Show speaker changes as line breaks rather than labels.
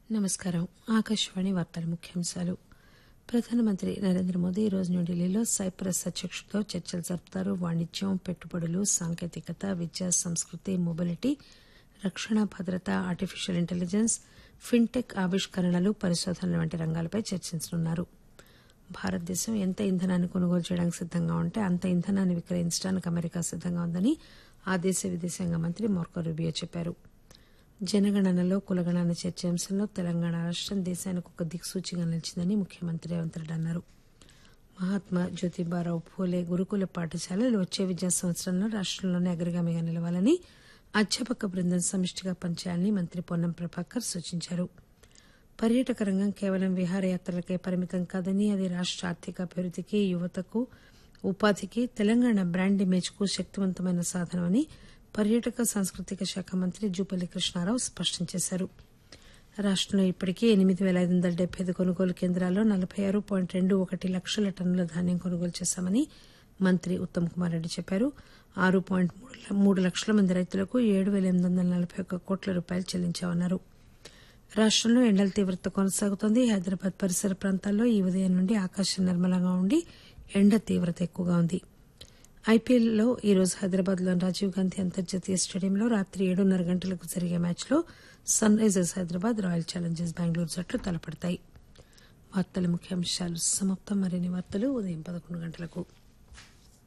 నమస్కారం ఆకాశవాణి వార్తల ముఖ్యాంశాలు ప్రధానమంత్రి నరేంద్ర మోదీ ఈ రోజు న్యూఢిల్లీలో సైప్రస్ అధ్యకుడితో చర్చలు జరుపుతారు వాణిజ్యం పెట్టుబడులు సాంకేతికత విద్య సంస్కృతి మొబిలిటీ రక్షణ భద్రత ఆర్టిఫిషియల్ ఇంటెలిజెన్స్ ఫిన్టెక్ ఆవిష్కరణలు పరిశోధనల వంటి రంగాలపై చర్చించనున్నారు భారతదేశం ఎంత ఇంధనాన్ని కొనుగోలు చేయడానికి సిద్దంగా ఉంటే అంత ఇంధనాన్ని విక్రయించడానికి అమెరికా సిద్దంగా ఉందని ఆ దేశ విదేశాంగ మంత్రి మార్కో రూబియో చెప్పారు జనగణనలో కులగణన చేర్చే అంశంలో తెలంగాణ రాష్టం దేశానికి ఒక దిక్సూచిగా నిలిచిందని ముఖ్యమంత్రి రేవంత్ రెడ్డి అన్నారు మహాత్మా జ్యోతిబారావు ఫూలే గురుకుల పాఠశాలలు వచ్చే విద్యా సంవత్సరంలో రాష్టంలోనే అగ్రగామిగా నిలవాలని అధ్యాపక బృందం సమిష్టిగా పనిచేయాలని మంత్రి పొన్నం ప్రభాకర్ సూచించారు పర్యాటక రంగం కేవలం విహారయాత్రలకే పరిమితం కాదని అది రాష్ట ఆర్థిక అభివృద్దికి యువతకు ఉపాధికి తెలంగాణ బ్రాండ్ ఇమేజ్ కు శక్తివంతమైన సాధనమని పర్యాటక సాంస్కృతిక శాఖ మంత్రి జూపల్లి కృష్ణారావు స్పష్టం చేశారు రాష్టంలో ఇప్పటికే ఎనిమిది పేల ఐదు వందల డెబ్బై ఐదు కొనుగోలు కేంద్రాల్లో నలబై ఆరు పాయింట్ రెండు ఒకటి లక్షల టన్నుల ధాన్యం కొనుగోలు చేశామని మంత్రి ఉత్తమ్ కుమార్ రెడ్డి చెప్పారు ఆరు పాయింట్ మూడు లక్షల మంది రైతులకు ఏడు పేల ఎనిమిది వందల నలబై ఒక్క కోట్ల రూపాయలు చెల్లించామన్నారు రాష్టంలో ఎండల తీవ్రత కొనసాగుతోంది హైదరాబాద్ పరిసర ప్రాంతాల్లో ఈ ఉదయం నుండి ఆకాశం నిర్మలంగా ఉండి ఎండ తీవ్రత ఎక్కువగా ఉంది ఐపీఎల్లో ఈ రోజు హైదరాబాద్ లోని రాజీవ్ గాంధీ అంతర్జాతీయ స్టేడియంలో రాత్రి ఏడున్నర గంటలకు జరిగే మ్యాచ్లో Sunrisers Hyderabad Royal Challengers Bengaluru జట్లు తలపడతాయి వార్తల ముఖ్యాంశాలు సమాప్తం మరిన్ని వార్తలు ఉదయం పదకొండు గంటలకు